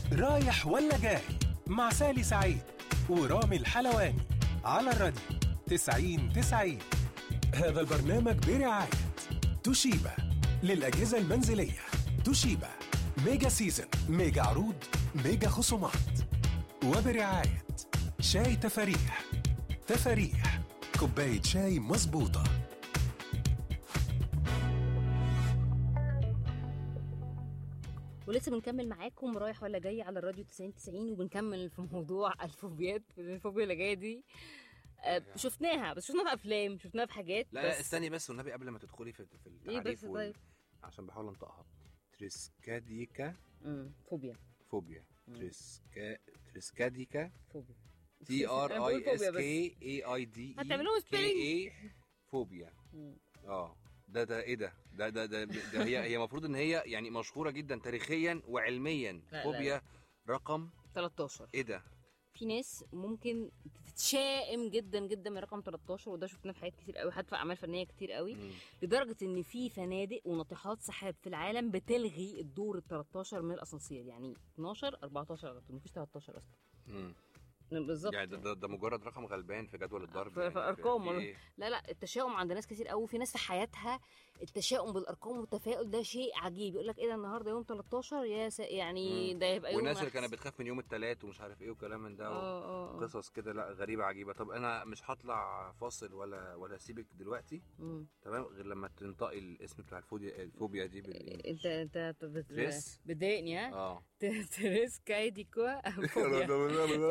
رايح ولا جاي مع سالي سعيد ورامي الحلواني على الراديو 90 90 هذا البرنامج برعاية توشيبا للأجهزة المنزلية توشيبا ميجا سيزن ميجا عروض ميجا خصومات وبرعاية شاي تفاريح تفاريح كوباية شاي مظبوطة ولسه بنكمل معاكم رايح ولا جاي على الراديو 90 90 وبنكمل في موضوع الفوبيات الفوبيا اللي جايه دي آه، شفناها بس شفناها في افلام شفناها في حاجات لا لا بس استني بس والنبي قبل ما تدخلي في في إيه التعريف بس وال- طيب؟ عشان بحاول انطقها تريسكاديكا مم، فوبيا فوبيا تريسكا تريسكاديكا فوبيا تي أنا ار بقول اي اس فوبيا بس. كي اي اي دي اي هتعملوهم كي spelling؟ اي فوبيا اه ده ده ايه ده ده ده, ده, ده هي هي المفروض ان هي يعني مشهوره جدا تاريخيا وعلميا لا، فوبيا رقم 13 ايه ده في ناس ممكن تتشائم جدا جدا من رقم 13 وده شفناه في حاجات كتير قوي حتى في اعمال فنيه كتير قوي مم. لدرجه ان في فنادق وناطحات سحاب في العالم بتلغي الدور ال 13 من الاسانسير يعني 12 14 على طول مفيش 13 اصلا مم. بالظبط يعني ده, ده, ده مجرد رقم غلبان في جدول الضرب في, يعني في ارقام في ولا- إيه؟ لا لا التشاؤم عند ناس كتير قوي في ناس في حياتها التشاؤم بالارقام والتفاؤل ده شيء عجيب يقول لك ايه ده النهارده يوم 13 يا س... يعني مم. ده يبقى يوم والناس اللي أحسن. كانت بتخاف من يوم الثلاث ومش عارف ايه وكلام من ده اه اه آه. قصص كده لا غريبه عجيبه طب انا مش هطلع فاصل ولا ولا اسيبك دلوقتي مم. تمام غير لما تنطقي الاسم بتاع الفوبيا الفوبيا دي بالانجلش انت انت انت بت- تريس؟ بتضايقني ها اه تريس كايديكوا فوبيا